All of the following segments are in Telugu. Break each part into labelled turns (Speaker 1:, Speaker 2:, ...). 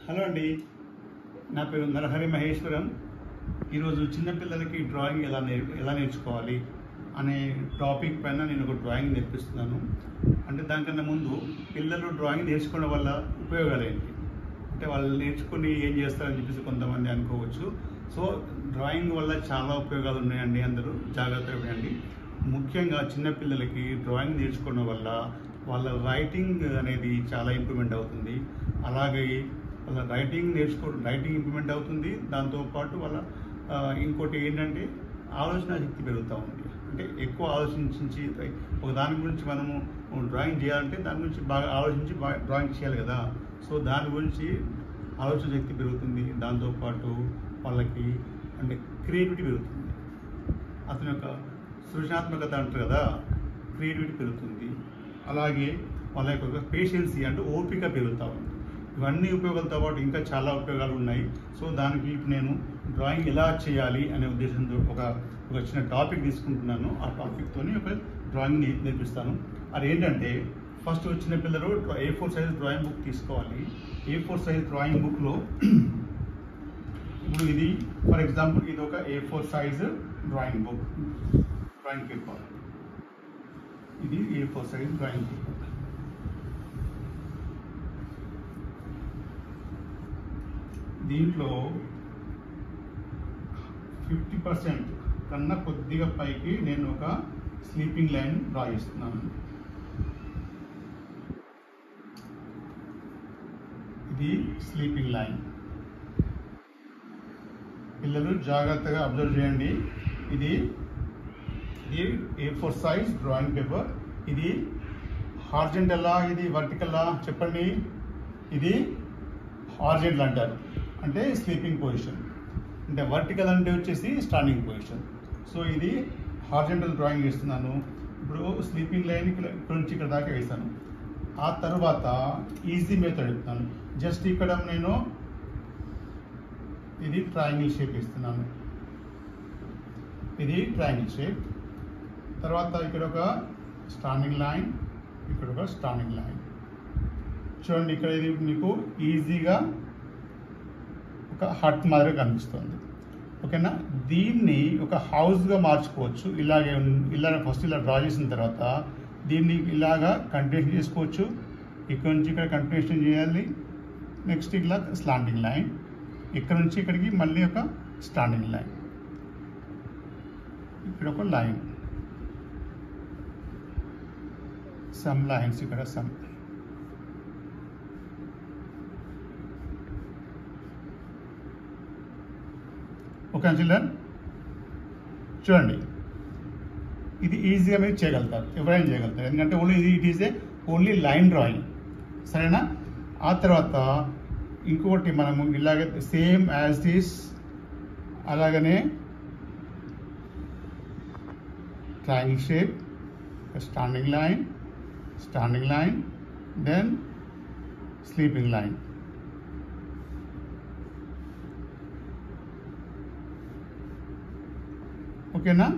Speaker 1: హలో అండి నా పేరు నరహరి మహేశ్వరం ఈరోజు చిన్నపిల్లలకి డ్రాయింగ్ ఎలా నేర్ ఎలా నేర్చుకోవాలి అనే టాపిక్ పైన నేను ఒక డ్రాయింగ్ నేర్పిస్తున్నాను అంటే దానికన్నా ముందు పిల్లలు డ్రాయింగ్ నేర్చుకోవడం వల్ల ఉపయోగాలు ఏంటి అంటే వాళ్ళు నేర్చుకుని ఏం చేస్తారని చెప్పేసి కొంతమంది అనుకోవచ్చు సో డ్రాయింగ్ వల్ల చాలా ఉపయోగాలు ఉన్నాయండి అందరూ జాగ్రత్తగా వినండి ముఖ్యంగా చిన్నపిల్లలకి డ్రాయింగ్ నేర్చుకోవడం వల్ల వాళ్ళ రైటింగ్ అనేది చాలా ఇంప్రూవ్మెంట్ అవుతుంది అలాగే వాళ్ళ రైటింగ్ నేర్చుకో రైటింగ్ ఇంప్రూవ్మెంట్ అవుతుంది దాంతోపాటు వాళ్ళ ఆ, ఇంకోటి ఏంటంటే ఆలోచన శక్తి పెరుగుతూ ఉంది అంటే ఎక్కువ ఆలోచించి ఒక దాని గురించి మనము డ్రాయింగ్ చేయాలంటే దాని గురించి బాగా ఆలోచించి బాగా డ్రాయింగ్ చేయాలి కదా సో దాని గురించి ఆలోచన శక్తి పెరుగుతుంది దాంతోపాటు వాళ్ళకి అంటే క్రియేటివిటీ పెరుగుతుంది అతని యొక్క సృజనాత్మకత అంటారు కదా క్రియేటివిటీ పెరుగుతుంది అలాగే వాళ్ళ యొక్క పేషెన్సీ అంటే ఓపిక పెరుగుతూ ఉంది ఇవన్నీ ఉపయోగాలతో పాటు ఇంకా చాలా ఉపయోగాలు ఉన్నాయి సో దానికి ఇప్పుడు నేను డ్రాయింగ్ ఎలా చేయాలి అనే ఉద్దేశంతో ఒక ఒక చిన్న టాపిక్ తీసుకుంటున్నాను ఆ టాపిక్తోని ఒక డ్రాయింగ్ నే- నేర్పిస్తాను అది ఏంటంటే ఫస్ట్ వచ్చిన పిల్లలు A four size drawing book తీసుకోవాలి ఏ ఫోర్ సైజ్ డ్రాయింగ్ బుక్లో ఇప్పుడు ఇది ఫర్ ఎగ్జాంపుల్ ఇది ఒక A four size drawing book drawing paper ఇది A four size drawing paper దీంట్లో ఫిఫ్టీ పర్సెంట్ కన్నా కొద్దిగా పైకి నేను ఒక స్లీపింగ్ లైన్ డ్రా చేస్తున్నాను ఇది స్లీపింగ్ లైన్ పిల్లలు జాగ్రత్తగా అబ్జర్వ్ చేయండి ఇది ఇది A four size drawing paper ఇది హార్జెంటలా ఇది వర్టికల్లా చెప్పండి ఇది హార్జెంటల్ అంటారు అంటే స్లీపింగ్ పొజిషన్ అంటే వర్టికల్ అంటే వచ్చేసి స్టాండింగ్ పొజిషన్ సో ఇది హార్జెంటల్ డ్రాయింగ్ వేస్తున్నాను ఇప్పుడు స్లీపింగ్ లైన్ ఇక్కడ ఇక్కడ నుంచి ఇక్కడ దాకా వేసాను ఆ తర్వాత ఈజీ మెథడ్ చెప్తాను జస్ట్ ఇక్కడ నేను ఇది ట్రయాంగిల్ షేప్ ఇస్తున్నాను ఇది ట్రయాంగిల్ షేప్ తర్వాత ఇక్కడ ఒక స్టాండింగ్ లైన్ ఇక్కడ ఒక స్టాండింగ్ లైన్ చూడండి ఇక్కడ ఇది మీకు ఈజీగా ఒక హట్ మాదిరిగా కనిపిస్తుంది ఓకేనా దీన్ని ఒక హౌస్గా మార్చుకోవచ్చు ఇలాగే ఉన్- ఇలా ఫస్ట్ ఇలా డ్రా చేసిన తర్వాత దీన్ని ఇలాగా కంటిన్యూషన్ చేసుకోవచ్చు ఇక్కడ నుంచి ఇక్కడ కంటిన్యూషన్ చేయాలి నెక్స్ట్ ఇలా స్లాండింగ్ లైన్ ఇక్కడ నుంచి ఇక్కడికి మళ్ళీ ఒక స్టాండింగ్ లైన్ ఇక్కడ ఒక లైన్ సమ్ లైన్స్ ఇక్కడ సమ్ ఓకే చిల్డ్రన్ చూడండి ఇది ఈజీగా మీరు చేయగలుగుతారు ఎవరైనా చేయగలుగుతారు ఎందుకంటే ఓన్లీ ఇది it is a only line drawing సరేనా ఆ తర్వాత ఇంకొకటి మనము ఇలాగే సేమ్ యాజ్ దిస్ అలాగనే triangle shape standing line standing line then sleeping line ఓకేనా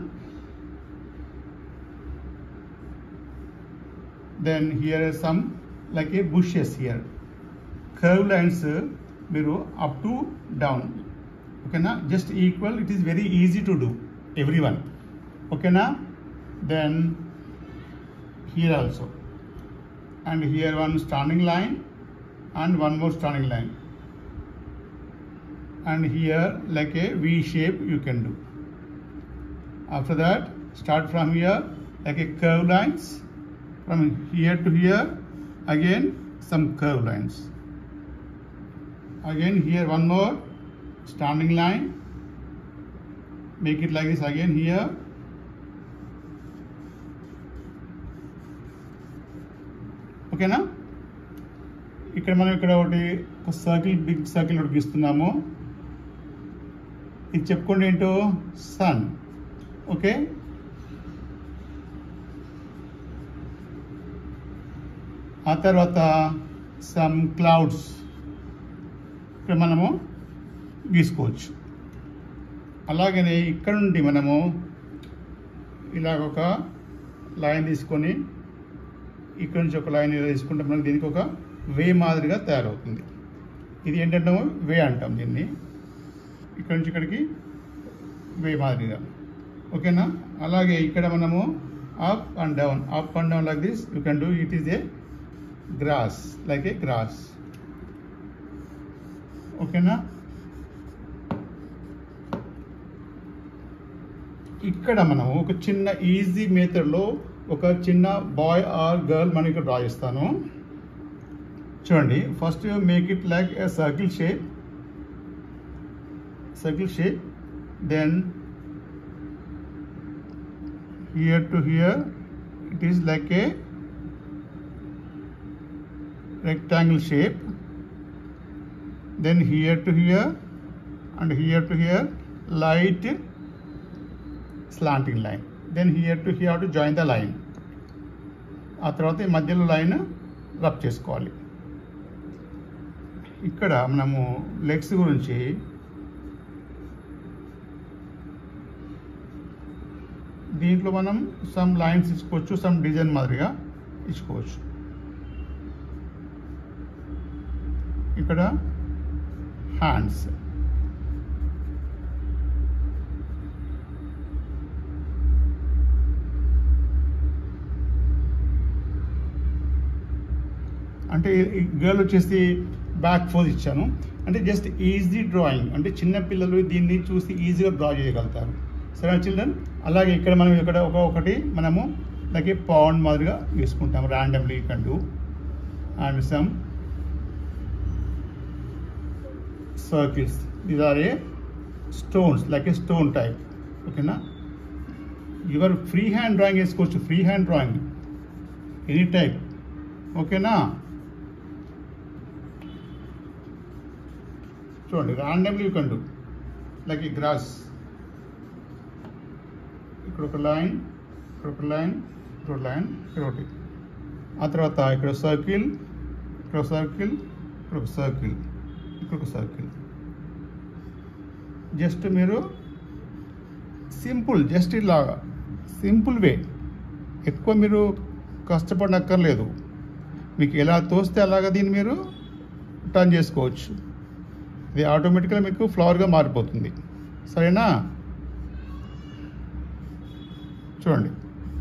Speaker 1: then here some like a bushes here curve lines మీరు అప్ టు డౌన్ ఓకేనా just equal it is very easy to do everyone ఓకేనా then here also and here one standing line and one more standing line and here like a V shape you can do. After that, start from here like a curve lines. From here to here, again some curve lines. Again here one more standing line. Make it like this again here. ఓకేనా ఇక్కడ మనం ఇక్కడ ఒకటి ఒక సర్కిల్ బిగ్ సర్కిల్ ఒకటి గీస్తున్నాము ఇది చెప్పుకోండి ఏంటో సన్ ఓకే ఆ తర్వాత సమ్ క్లౌడ్స్ ఇక్కడ మనము గీసుకోవచ్చు అలాగనే ఇక్కడ నుండి మనము ఇలాగ ఒక లైన్ తీసుకొని ఇక్కడ నుంచి ఒక లైన్ ఇలా తీసుకుంటే మనకి దీనికి ఒక వే మాదిరిగా తయారవుతుంది ఇది ఏంటంటే వే అంటాం దీన్ని ఇక్కడ నుంచి ఇక్కడికి వే మాదిరిగా ఓకేనా అలాగే ఇక్కడ మనము up and down up and down like this you can do it is a grass like a grass ఓకేనా ఇక్కడ మనం ఒక చిన్న ఈజీ మెథడ్లో ఒక చిన్న బాయ్ ఆర్ గర్ల్ మనకి డ్రా చేస్తాను చూడండి first make it like a circle shape circle shape then here to here it is like a rectangle shape then here to here and here to here light slanting line then here to here to join the line ఆ తర్వాత ఈ మధ్యలో లైన్ రబ్ చేసుకోవాలి ఇక్కడ మనము లెగ్స్ గురించి దీంట్లో మనం సమ్ లైన్స్ ఇచ్చుకోవచ్చు సమ్ డిజైన్ మాదిరిగా ఇచ్చుకోవచ్చు ఇక్కడ హ్యాండ్స్ అంటే ఈ గర్ల్ వచ్చేసి బ్యాక్ ఫోజ్ ఇచ్చాను అంటే జస్ట్ ఈజీ డ్రాయింగ్ అంటే చిన్న పిల్లలు దీన్ని చూసి ఈజీగా డ్రా చేయగలుగుతారు సరే చిల్డ్రన్ అలాగే ఇక్కడ మనం ఇక్కడ ఒక ఒకటి మనము లైక్ ఏ పౌండ్ మాదిరిగా వేసుకుంటాం randomly can do and some circles these are a stones like a stone type ఓకేనా యువర్ ఫ్రీ హ్యాండ్ డ్రాయింగ్ వేసుకోవచ్చు free hand drawing any type ఓకేనా చూడండి randomly you can do like ఈ గ్రాస్ ఇక్కడ ఒక లైన్ ఇక్కడ ఒక లైన్ ఇక్కడ ఒక లైన్ ఇక్కడ ఒకటి ఆ తర్వాత ఇక్కడ సర్కిల్ ఇక్కడ సర్కిల్ ఇక్కడ ఒక సర్కిల్ ఇక్కడ ఒక సర్కిల్ జస్ట్ మీరు సింపుల్ జస్ట్ ఇలాగా సింపుల్ వే ఎక్కువ మీరు కష్టపడనక్కర్లేదు మీకు ఎలా తోస్తే అలాగా దీన్ని మీరు టర్న్ చేసుకోవచ్చు ఇది ఆటోమేటిక్గా మీకు ఫ్లవర్గా మారిపోతుంది సరేనా చూడండి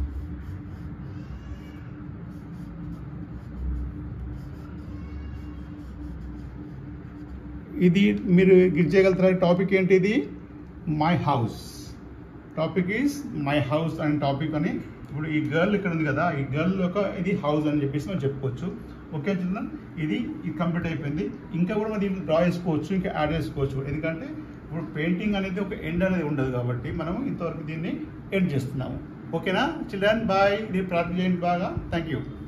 Speaker 1: ఇది మీరు గిట్ చేయగలుగుతారా టాపిక్ ఏంటి ఇది my house topic is my house అనే టాపిక్ అని ఇప్పుడు ఈ గర్ల్ ఇక్కడ ఉంది కదా ఈ గర్ల్ యొక్క ఇది హౌస్ అని చెప్పేసి మనం చెప్పుకోవచ్చు ఓకే చిల్డ్రన్ ఇది ఇది కంప్లీట్ అయిపోయింది ఇంకా కూడా మనం దీన్ని డ్రా చేసుకోవచ్చు ఇంకా యాడ్ చేసుకోవచ్చు ఎందుకంటే ఇప్పుడు పెయింటింగ్ అనేది ఒక ఎండ్ అనేది ఉండదు కాబట్టి మనం ఇంతవరకు దీన్ని ఎండ్ చేస్తున్నాము ఓకేనా చిల్డ్రన్ బాయ్ ఇది ప్రాక్టీస్ చేయండి బాగా థ్యాంక్ యూ